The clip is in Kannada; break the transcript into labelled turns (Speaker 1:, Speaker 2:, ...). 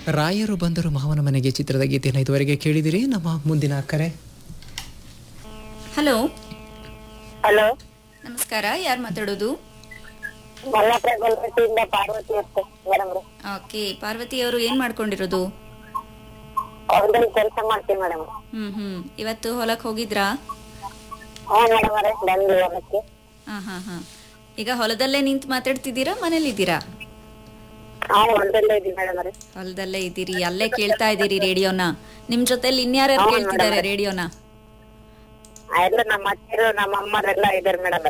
Speaker 1: ರಾಯರು ಬಂದರು ಮಾವನ ಮನೆಗೆ ಚಿತ್ರದ ಗೀತೆಯನ್ನು ಇದುವರೆಗೆ ಕೇಳಿದಿರಿ ನಮ್ಮ ಮುಂದಿನ ಕರೆ
Speaker 2: ಹಲೋ
Speaker 3: ಹಲೋ
Speaker 2: ನಮಸ್ಕಾರ ಯಾರು ಮಾತಾಡೋದು
Speaker 3: ಮಲ್ಲಪ್ರ ಗೊಲ್ಪಟ್ಟಿಯಿಂದ ಪಾರ್ವತಿ ಅಷ್ಟೇ ಮೇಡಮ್ ರೀ
Speaker 2: ಓಕೆ ಪಾರ್ವತಿ ಅವರು ಏನ್ ಮಾಡ್ಕೊಂಡಿರೋದು
Speaker 3: ಅವ್ರದಲ್ಲಿ ಕೆಲಸ ಮಾಡ್ತೀವಿ ಮೇಡಮ್
Speaker 2: ಹ್ಮ್ ಹ್ಮ್ ಇವತ್ತು ಹೊಲಕ್ ಹೋಗಿದ್ರಾ
Speaker 3: ಹ್ಞೂ ಮೇಡಮ್ ಅವರೇ ಬಂದ್ವಿ ಹೊಲಕ್ಕೆ
Speaker 2: ಹಾ ಹಾ ಹಾ ಈಗ ಹೊಲದಲ್ಲೇ ನಿಂತು ಮಾತಾಡ್ತಿದ್ದೀರಾ ಮನೇಲಿ ಇದ್ದೀರಾ
Speaker 3: ನಾವು ಹೊಲದಲ್ಲೇ ಇದ್ದೀವಿ ಮೇಡಮ್ ಅವರೇ
Speaker 2: ಹೊಲದಲ್ಲೇ ಇದ್ದೀರಿ ಅಲ್ಲೇ ಕೇಳ್ತಾ ಇದ್ದೀರಿ ರೇಡಿಯೋನ ನಿಮ್ ಜೊತೆಲಿ ಇನ್ಯಾರ್ಯಾರು ಕೇಳ್ತಿದ್ದಾರೆ ರೇಡಿಯೋನ
Speaker 3: ಎಲ್ಲ ನಮ್ಮ ಅತ್ತಿರು ನಮ್ಮ ಅಮ್ಮರೆಲ್ಲ ಇದಾರೆ ಮೇಡಮ್